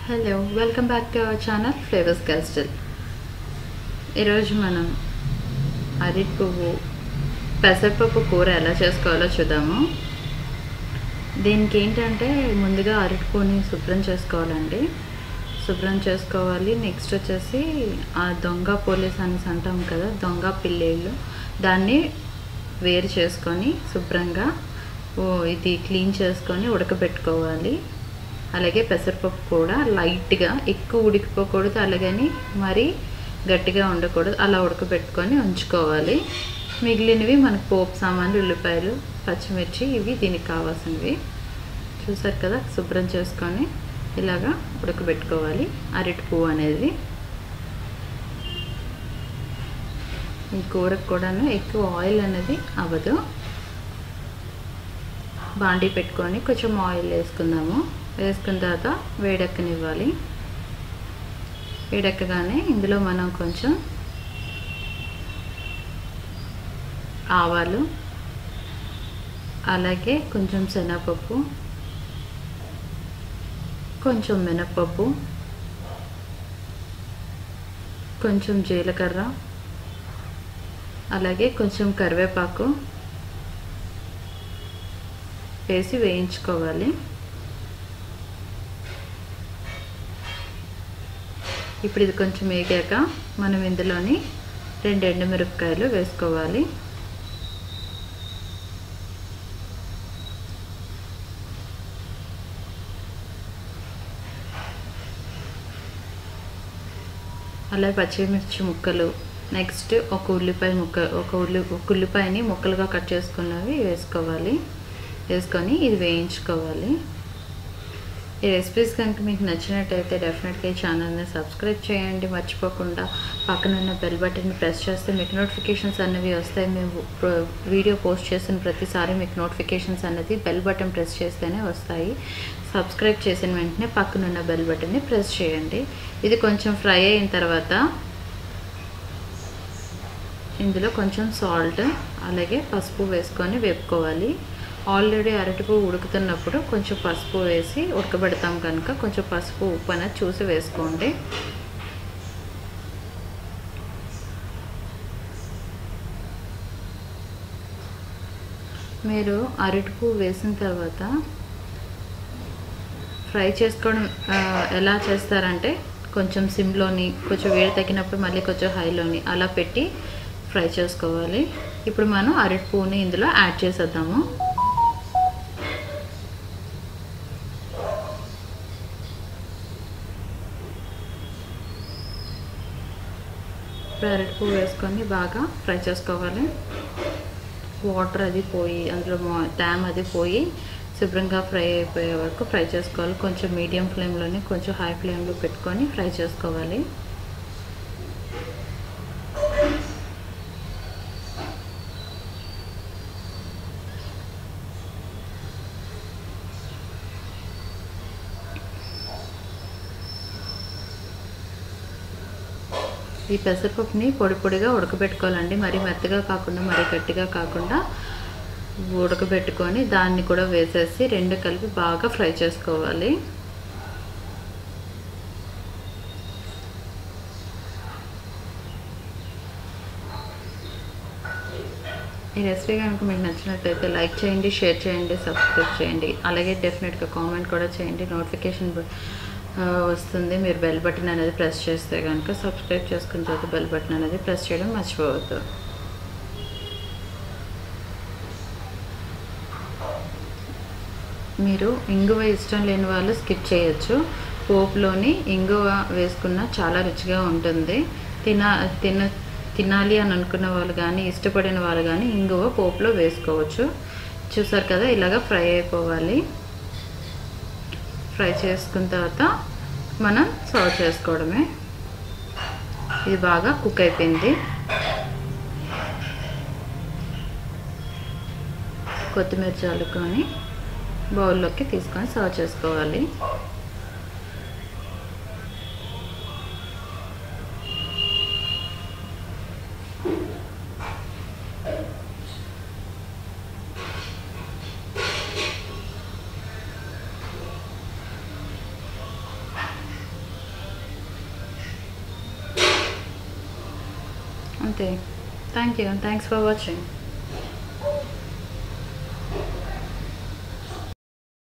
hello welcome back to our channel Flavours Castle ఈరోజు మనం అరటి పువ్వు పెసరపప్పు కూర ఎలా చేసుకోవాలో చూద్దాము దీనికి ఏంటంటే ముందుగా అరటి పువ్వుని శుభ్రం చేసుకోవాలండి శుభ్రం చేసుకోవాలి నెక్స్ట్ వచ్చేసి ఆ దొంగ పోలీస్ అనేసి అంటాం కదా దొంగ పిల్లేళ్ళు దాన్ని వేరు చేసుకొని శుభ్రంగా ఓ ఇది క్లీన్ చేసుకొని ఉడకబెట్టుకోవాలి అలాగే పెసరపప్పు కూడా లైట్గా ఎక్కువ ఉడికిపోకూడదు అలాగని మరీ గట్టిగా ఉండకూడదు అలా ఉడకబెట్టుకొని ఉంచుకోవాలి మిగిలినవి మనకు పోపు సామాన్లు ఉల్లిపాయలు పచ్చిమిర్చి ఇవి దీనికి కావాల్సినవి చూసారు కదా శుభ్రం చేసుకొని ఇలాగా ఉడకబెట్టుకోవాలి అరటి పువ్వు అనేది ఈ కూరకు కూడాను ఎక్కువ ఆయిల్ అనేది అవ్వదు బాండీ పెట్టుకొని కొంచెం ఆయిల్ వేసుకుందాము వేసుకున్న తర్వాత వేడెక్కనివ్వాలి వేడెక్కగానే ఇందులో మనం కొంచెం ఆవాలు అలాగే కొంచెం శనగపప్పు కొంచెం మినప్పప్పు కొంచెం జీలకర్ర అలాగే కొంచెం కరివేపాకు వేసి వేయించుకోవాలి ఇప్పుడు ఇది కొంచెం వేగాక మనం ఇందులోని రెండు ఎండుమిరపకాయలు వేసుకోవాలి అలాగే పచ్చిమిర్చి ముక్కలు నెక్స్ట్ ఒక ఉల్లిపాయ ముక్క ఒక ఉల్లి ఒక ఉల్లిపాయని ముక్కలుగా కట్ చేసుకున్నవి వేసుకోవాలి వేసుకొని ఇది వేయించుకోవాలి ఈ రెసిపీస్ కనుక మీకు నచ్చినట్టయితే డెఫినెట్గా ఈ ఛానల్ని సబ్స్క్రైబ్ చేయండి మర్చిపోకుండా పక్కన ఉన్న బెల్ బటన్ని ప్రెస్ చేస్తే మీకు నోటిఫికేషన్స్ అనేవి వస్తాయి మేము వీడియో పోస్ట్ చేసిన ప్రతిసారి మీకు నోటిఫికేషన్స్ అనేది బెల్ బటన్ ప్రెస్ చేస్తేనే వస్తాయి సబ్స్క్రైబ్ చేసిన వెంటనే పక్కన ఉన్న బెల్ బటన్ని ప్రెస్ చేయండి ఇది కొంచెం ఫ్రై అయిన తర్వాత ఇందులో కొంచెం సాల్ట్ అలాగే పసుపు వేసుకొని వేపుకోవాలి ఆల్రెడీ అరటిపువ్వు ఉడుకుతున్నప్పుడు కొంచెం పసుపు వేసి ఉడకబెడతాం కనుక కొంచెం పసుపు ఉప్పు అనేది చూసి వేసుకోండి మీరు అరటిపువ్వు వేసిన తర్వాత ఫ్రై చేసుకోవడం ఎలా చేస్తారంటే కొంచెం సిమ్లోని కొంచెం వేడి తగ్గినప్పుడు మళ్ళీ కొంచెం హైలోని అలా పెట్టి ఫ్రై చేసుకోవాలి ఇప్పుడు మనం అరటి పువ్వుని ఇందులో యాడ్ చేసేద్దాము ఇప్పుడు అరటి పువ్వు వేసుకొని బాగా ఫ్రై చేసుకోవాలి వాటర్ అది పోయి అందులో తేమ అది పోయి శుభ్రంగా ఫ్రై అయిపోయే వరకు ఫ్రై చేసుకోవాలి కొంచెం మీడియం ఫ్లేమ్లోని కొంచెం హై ఫ్లేమ్లో పెట్టుకొని ఫ్రై చేసుకోవాలి ఈ పెసరపప్పుని పొడి పొడిగా ఉడకబెట్టుకోవాలండి మరీ మెత్తగా కాకుండా మరీ గట్టిగా కాకుండా ఉడకబెట్టుకొని దాన్ని కూడా వేసేసి రెండు కలిపి బాగా ఫ్రై చేసుకోవాలి ఈ రెసిపీ కనుక మీకు నచ్చినట్లయితే లైక్ చేయండి షేర్ చేయండి సబ్స్క్రైబ్ చేయండి అలాగే డెఫినెట్గా కామెంట్ కూడా చేయండి నోటిఫికేషన్ వస్తుంది మీరు బెల్ బటన్ అనేది ప్రెస్ చేస్తే కనుక సబ్స్క్రైబ్ చేసుకున్న తర్వాత బెల్ బటన్ అనేది ప్రెస్ చేయడం మర్చిపోవద్దు మీరు ఇంగువ ఇష్టం లేని వాళ్ళు స్కిప్ చేయొచ్చు పోపులోని ఇంగువ వేసుకున్న చాలా రుచిగా ఉంటుంది తిన తిన తినాలి అని అనుకున్న వాళ్ళు కానీ ఇష్టపడిన వాళ్ళు కానీ ఇంగువ పోపులో వేసుకోవచ్చు చూసారు కదా ఇలాగ ఫ్రై అయిపోవాలి ఫ్రై చేసుకున్న తర్వాత మనం సర్వ్ చేసుకోవడమే ఇది బాగా కుక్ అయిపోయింది కొత్తిమీర చల్లుకొని బౌల్లోకి తీసుకొని సర్వ్ చేసుకోవాలి అంతే thank you thanks for watching